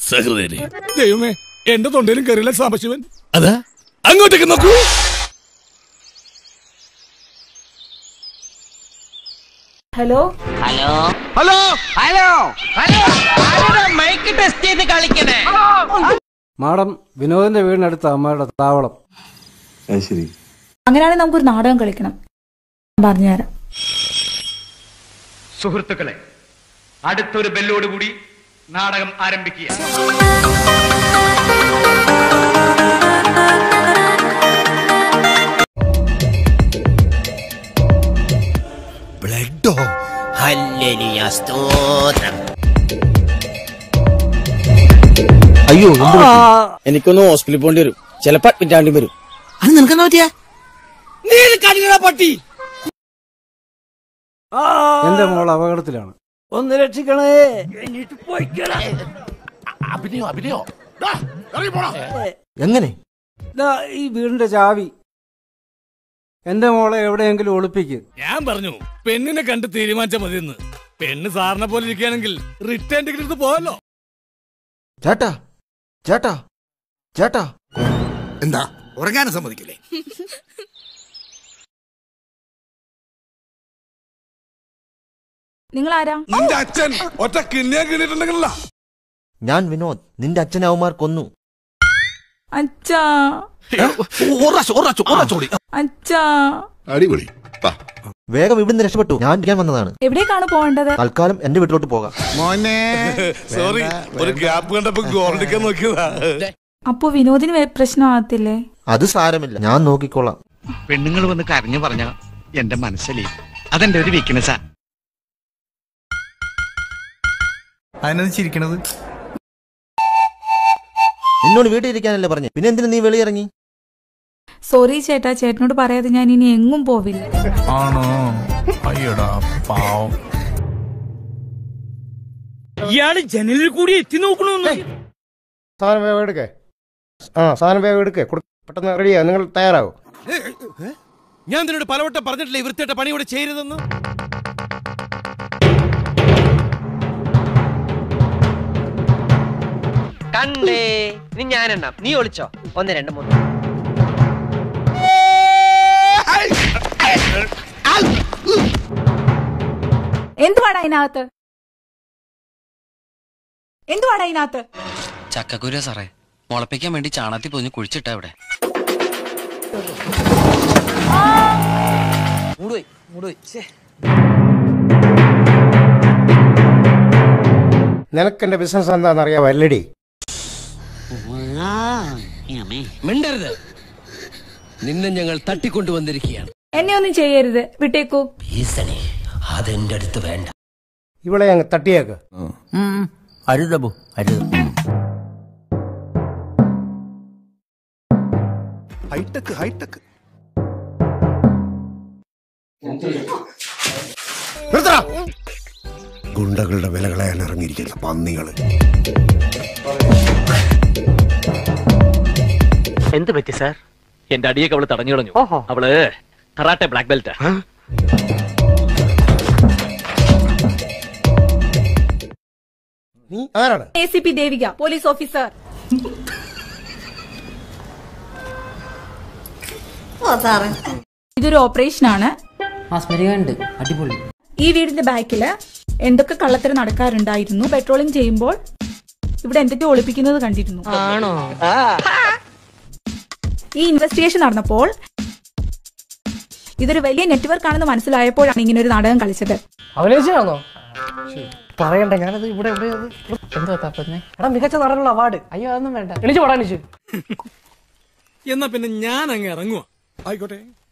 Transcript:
സഹൃദയരെ ദൈവമേ എന്റെ തൊണ്ടയിലും കയറിയില്ല സാമ്പശിവൻ അതാ അങ്ങോട്ടേക്ക് നോക്കൂ hello hello hello hello hello ആരാ മൈക്ക് ടെസ്റ്റ് ചെയ്ത് കളിക്കണേ മാഡം വിനോദിന്റെ വീടിനടുത്ത് അമ്മയുടെ താവളം ശരി അങ്ങനെയാണെങ്കിൽ നമുക്കൊരു നാടകം കളിക്കണം പറഞ്ഞുതരാം സുഹൃത്തുക്കളെ അടുത്തൊരു ബെല്ലോടുകൂടി നാടകം ആരംഭിക്കുക ബ്ലഡോ ഹല്ലേലൂയ സ്തോത്രം അയ്യോ എനിക്കൊന്ന് ഹോസ്പിറ്റലിൽ പോകേണ്ടി വരും ചിലപ്പോ അഡ്മിറ്റ് ആണ്ടി വരും അത് നിനക്കെന്താ പറ്റിയ നീ കടിക്കണ പട്ടി എന്റെ മോൾ അപകടത്തിലാണ് ഒന്ന് രക്ഷിക്കണേ അഭിനയോ അഭിനയോ എങ്ങനെ ദാ ഈ വീടിന്റെ ചാവി എന്റെ മോളെ എവിടെയെങ്കിലും ഒളിപ്പിക്ക് ഞാൻ പറഞ്ഞു പെണ്ണിനെ കണ്ട് തീരുമാനിച്ചാൽ മതിയെന്ന് പെണ്ണ് സാറിനെ പോലെ ഇരിക്കുകയാണെങ്കിൽ റിട്ടേൺ ടിക്കറ്റ് എടുത്ത് പോവല്ലോ ചേട്ടാ ചേട്ടാ ചേട്ടാ എന്താ ഉറങ്ങാനും സമ്മതിക്കില്ലേ നിങ്ങൾ ആരാ നിന്റെ അച്ഛൻ ഒറ്റ കിണ്ണിയാ കിണിയിട്ടുണ്ടെങ്കിലല്ല ഞാൻ വിനോദ് നിന്റെ അച്ഛനെ അവന്മാർ കൊന്നു അച്ഛാ അച്ഛാ അടിപൊളി വേഗം ഇവിടുന്ന് രക്ഷപ്പെട്ടു ഞാൻ ഇരിക്കാൻ വന്നതാണ് എവിടേക്കാണ് പോകേണ്ടത് തൽക്കാലം എന്റെ വീട്ടിലോട്ട് പോകാം സോറി ഒരു ഗ്യാപ്പ് കണ്ടപ്പോ ഗോൾഡിക്കാൻ നോക്കിയതാ അപ്പോ വിനോദിന് വേ- പ്രശ്നമാകത്തില്ലേ അത് സാരമില്ല ഞാൻ നോക്കിക്കോളാം പെണ്ണുങ്ങൾ വന്ന് കരഞ്ഞു പറഞ്ഞ എന്റെ മനസ്സിലേ അതെന്റെ ഒരു വീക്ക്നെസ്സാ അതിനെന്ത് ചിരിക്കണത് നിന്നോട് വീട്ടിൽ ഇരിക്കാനല്ലേ പറഞ്ഞു പിന്നെ എന്തിനു നീ വെളിയിറങ്ങി സോറി ചേട്ടാ ചേട്ടനോട് പറയാതെ ഞാൻ ഇനി എങ്ങും പോവില്ല ആണോ അയ്യടാ പാവം ഇയാള് ജനലിൽ കൂടി എത്തി നോക്കണു സാധനം വേഗം എടുക്കേ ആ സാധനം വേഗം എടുക്കേ കൊടു- പെട്ടെന്ന് റെഡിയാ നിങ്ങൾ തയ്യാറാവും ഞാൻ നിന്നോട് പലവട്ടം പറഞ്ഞിട്ടില്ലേ വൃത്തിയിട്ട പണി ഇവിടെ ചെയ്യരുതെന്ന് കണ്ടേ ഇനി ഞാനെണ്ണാം നീ ഒളിച്ചോ ഒന്ന് രണ്ട് മൂന്ന് എന്തുവാടാ അതിനകത്ത് എന്തുവാടാ അതിനകത്ത് ചക്കക്കുര സാറേ മുളപ്പിക്കാൻ വേണ്ടി ചാണകത്തിൽ പൊതിഞ്ഞ് കുഴിച്ചിട്ട ഇവിടെ നിനക്ക് എന്റെ ബിസിനസ് എന്താണെന്ന് അറിയാവോ അല്ലടി മിണ്ടരുത് നിന്നെ ഞങ്ങൾ തട്ടിക്കൊണ്ടുവന്നിരിക്കുകയാണ് എന്നെ ഒന്നും ചെയ്യരുത് വിട്ടേക്കൂ ഭീഷണി അതെന്റെ അടുത്ത് വേണ്ട ഇവളെ അങ്ങ് തട്ടിയേക്ക് അരുതബു അരുത് ഹൈടെക് ഹൈടെക് നിർത്തടാ ഗുണ്ടകളുടെ വില കളയാൻ ഇറങ്ങിയിരിക്കുന്ന പന്നികള് എന്ത് പറ്റി സാർ എന്റെ അടിയൊക്കെ അവള് തടഞ്ഞു കളഞ്ഞു അവള് കറാട്ടെ ബ്ലാക്ക് ബെൽറ്റാ നീ ആരാണ് A C P Devika police officer ഇതൊരു ഓപ്പറേഷൻ ആണ് അടിപൊളി ഈ വീടിന്റെ ബാക്കില് എന്തൊക്കെ കള്ളത്തരം നടക്കാറുണ്ടായിരുന്നു പെട്രോളിംഗ് ചെയ്യുമ്പോൾ ഇവിടെ എന്തൊക്കെ ഒളിപ്പിക്കുന്നത് കണ്ടിരുന്നു ആണോ ഈ ഇൻവെസ്റ്റിഗേഷൻ നടന്നപ്പോൾ ഇതൊരു വലിയ നെറ്റ്വർക്ക് ആണെന്ന് മനസ്സിലായപ്പോഴാണ് ഇങ്ങനെ ഒരു നാടകം കളിച്ചത് അഭിനയിച്ചാണോ പറയണ്ട ഞാനത് ഇവിടെ എവിടെ എന്താ തപ്പന്നെ എടാ മികച്ച നടനുള്ള അവാർഡ് അയ്യോ അതൊന്നും വേണ്ട എണീച്ച് പോടാ എണീച്ച് എന്നാ പിന്നെ ഞാൻ അങ്ങ് ഇറങ്ങുക ആയിക്കോട്ടെ